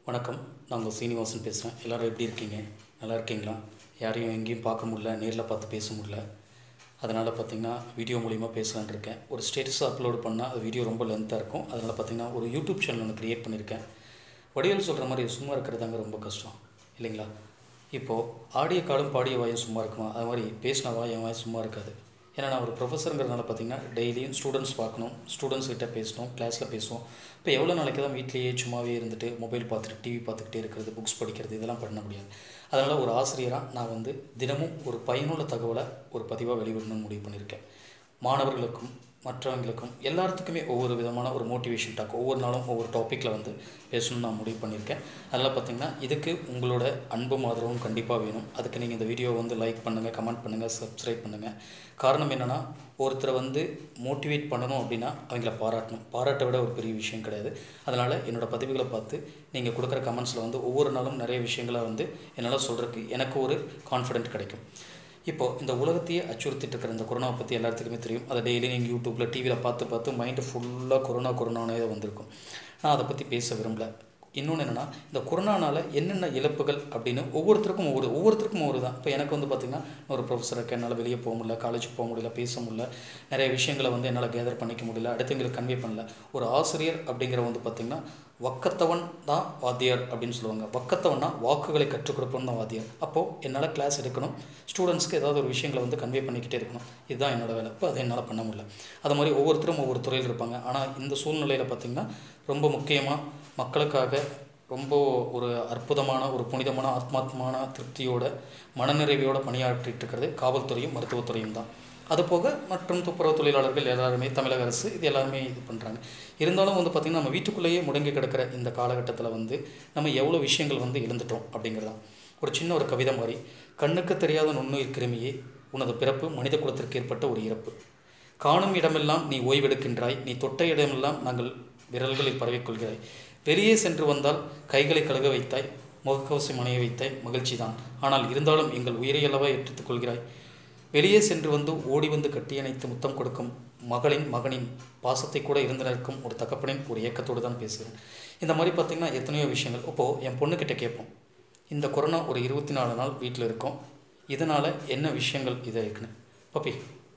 வணக்கம் நான் உங்கள் சீனிவாசன் பேசுகிறேன் எல்லோரும் எப்படி இருக்கீங்க நல்லா இருக்கீங்களா யாரையும் எங்கேயும் பார்க்க முடியல நேரில் பார்த்து பேச முடியல அதனால் பார்த்தீங்கன்னா வீடியோ மூலிமா பேசலான்னு இருக்கேன் ஒரு ஸ்டேட்டஸ் அப்லோட் பண்ணால் அது வீடியோ ரொம்ப லென்த்தாக இருக்கும் அதனால் பார்த்தீங்கன்னா ஒரு யூடியூப் சேனல் ஒன்று க்ரியேட் பண்ணியிருக்கேன் வடிவேல் சொல்கிற மாதிரி சும்மா இருக்கிறதாங்க ரொம்ப கஷ்டம் இல்லைங்களா இப்போது ஆடிய காலம் பாடிய வாயும் சும்மா இருக்குமா அது மாதிரி பேசின வாய் என் வாய் சும்மா இருக்காது ஏன்னா நான் ஒரு ப்ரொஃபஸருங்கிறதுனால பார்த்தீங்கன்னா டெய்லியும் ஸ்டூடெண்ட்ஸ் பார்க்கணும் ஸ்டூடெண்ட்ஸ் கிட்ட பேசணும் கிளாஸில் பேசுவோம் இப்போ எவ்வளோ நாளைக்கு தான் வீட்லேயே சும்மாவே இருந்துட்டு மொபைல் பார்த்துட்டு டிவி பார்த்துக்கிட்டே இருக்கிறது புக்ஸ் படிக்கிறது இதெல்லாம் பண்ண முடியாது அதனால் ஒரு ஆசிரியராக நான் வந்து தினமும் ஒரு பயனுள்ள தகவலை ஒரு பதிவாக வெளிவிடணும்னு முடிவு பண்ணியிருக்கேன் மாணவர்களுக்கும் மற்றவங்களுக்கும் எல்லாத்துக்குமே ஒவ்வொரு விதமான ஒரு மோட்டிவேஷன் டாக் ஒவ்வொரு நாளும் ஒவ்வொரு டாப்பிக்கில் வந்து பேசணும்னு நான் முடிவு பண்ணியிருக்கேன் அதனால் பார்த்தீங்கன்னா இதுக்கு உங்களோட அன்பும் ஆதரவும் கண்டிப்பாக வேணும் அதுக்கு நீங்கள் இந்த வீடியோவை வந்து லைக் பண்ணுங்கள் கமெண்ட் பண்ணுங்கள் சப்ஸ்கிரைப் பண்ணுங்கள் காரணம் என்னென்னா ஒருத்தரை வந்து மோட்டிவேட் பண்ணணும் அப்படின்னா அவங்கள பாராட்டணும் பாராட்டை விட ஒரு பெரிய விஷயம் கிடையாது அதனால் என்னோடய பதிவுகளை பார்த்து நீங்கள் கொடுக்குற கமெண்ட்ஸில் வந்து ஒவ்வொரு நாளும் நிறைய விஷயங்களை வந்து என்னால் சொல்கிறதுக்கு எனக்கு ஒரு கான்ஃபிடென்ட் கிடைக்கும் இப்போது இந்த உலகத்தையே அச்சுறுத்திட்டு இருக்கிற இந்த கொரோனா பற்றி எல்லாத்துக்குமே தெரியும் அதை டெய்லி நீங்கள் யூடியூப்பில் டிவியில் பார்த்து பார்த்து மைண்டு ஃபுல்லாக கொரோனா கொரோனானே வந்திருக்கும் நான் அதை பற்றி பேச விரும்பல இன்னொன்று என்னென்னா இந்த கொரோனானால் என்னென்ன இழப்புகள் அப்படின்னு ஒவ்வொருத்தருக்கும் ஒவ்வொரு ஒவ்வொருத்தருக்கும் ஒவ்வொரு தான் இப்போ எனக்கு வந்து பார்த்திங்கன்னா ஒரு ப்ரொஃபஸருக்கு என்னால் வெளியே போக முடியல காலேஜுக்கு போக முடியல பேச முடியல நிறைய விஷயங்களை வந்து என்னால் கேதர் பண்ணிக்க முடியல அடுத்தவங்களுக்கு கன்வே பண்ணல ஒரு ஆசிரியர் அப்படிங்கிற வந்து பார்த்திங்கன்னா வக்கத்தவன் தான் வாத்தியார் அப்படின்னு சொல்லுவாங்க வக்கத்தவன்னா வாக்குகளை கற்றுக் கொடுப்பவன் தான் வாத்தியார் அப்போது என்னால் கிளாஸ் எடுக்கணும் ஸ்டூடெண்ட்ஸ்க்கு ஏதாவது ஒரு விஷயங்களை வந்து கன்வே பண்ணிக்கிட்டே இருக்கணும் இதுதான் என்னோட வேலை இப்போ அதை என்னால் பண்ண முடியல அது மாதிரி ஒவ்வொருத்தரும் ஒவ்வொரு துறையில் இருப்பாங்க ஆனால் இந்த சூழ்நிலையில் பார்த்திங்கன்னா ரொம்ப முக்கியமாக மக்களுக்காக ரொம்ப ஒரு அற்புதமான ஒரு புனிதமான ஆத்மாத்மான திருப்தியோட மனநிறைவையோட பணியாற்றிட்டு இருக்கிறது காவல்துறையும் மருத்துவத்துறையும் தான் அதுபோக மற்றும் துப்புரவு தொழிலாளர்கள் எல்லாருமே தமிழக அரசு இது எல்லாருமே இது பண்ணுறாங்க இருந்தாலும் வந்து பார்த்திங்கன்னா நம்ம வீட்டுக்குள்ளேயே முடங்கி கிடக்கிற இந்த காலகட்டத்தில் வந்து நம்ம எவ்வளோ விஷயங்கள் வந்து இழந்துட்டோம் அப்படிங்கிறதான் ஒரு சின்ன ஒரு கவிதை மாதிரி கண்ணுக்கு தெரியாத நுண்ணுயிர் கிருமியே உனது பிறப்பு மனித குலத்திற்கு ஏற்பட்ட ஒரு இறப்பு காணும் இடமெல்லாம் நீ ஓய்வெடுக்கின்றாய் நீ தொட்ட இடமெல்லாம் நாங்கள் விரல்களில் பரவிக்கொள்கிறாய் வெளியே சென்று வந்தால் கைகளை கழுக வைத்தாய் முகக்கவசம் அணைய வைத்தாய் மகிழ்ச்சி தான் ஆனால் இருந்தாலும் எங்கள் உயிரையல்லவா ஏற்றுத்துக் கொள்கிறாய் வெளியே சென்று வந்து ஓடி வந்து கட்டியணைத்து முத்தம் கொடுக்கும் மகளின் மகனின் பாசத்தை கூட இருந்து நிற்கும் ஒரு தகப்பனின் ஒரு இயக்கத்தோடு தான் பேசுகிறேன் இந்த மாதிரி பார்த்திங்கன்னா எத்தனையோ விஷயங்கள் இப்போது என் பொண்ணுக்கிட்ட கேட்போம் இந்த கொரோனா ஒரு இருபத்தி நாலு நாள் வீட்டில் இருக்கோம் இதனால் என்ன விஷயங்கள் இதை இருக்குன்னு பப்பி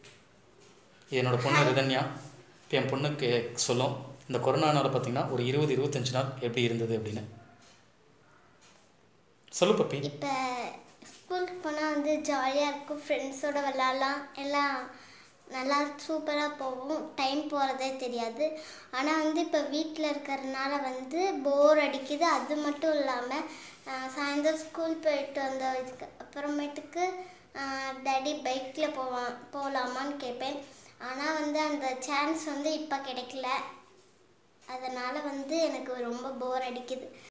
என்னோடய பொண்ணு ரிதன்யா இப்போ என் பொண்ணுக்கு சொல்லும் இந்த கொரோனானால பார்த்தீங்கன்னா ஒரு இருபது இருபத்தஞ்சு நாள் எப்படி இருந்தது அப்படின்னு சொல்லு பப்பி இப்போ ஸ்கூலுக்கு போனால் வந்து ஜாலியாக இருக்கும் ஃப்ரெண்ட்ஸோட விளாட்லாம் எல்லாம் நல்லா சூப்பராக போகும் டைம் போகிறதே தெரியாது ஆனால் வந்து இப்போ வீட்டில் இருக்கிறதுனால வந்து போர் அடிக்குது அது மட்டும் இல்லாமல் சாயந்தரம் ஸ்கூல் போயிட்டு வந்த இதுக்கு அப்புறமேட்டுக்கு டேடி பைக்கில் போவான் போகலாமான்னு கேட்பேன் ஆனால் வந்து அந்த சான்ஸ் வந்து இப்போ கிடைக்கல அதனால் வந்து எனக்கு ரொம்ப போர் அடிக்குது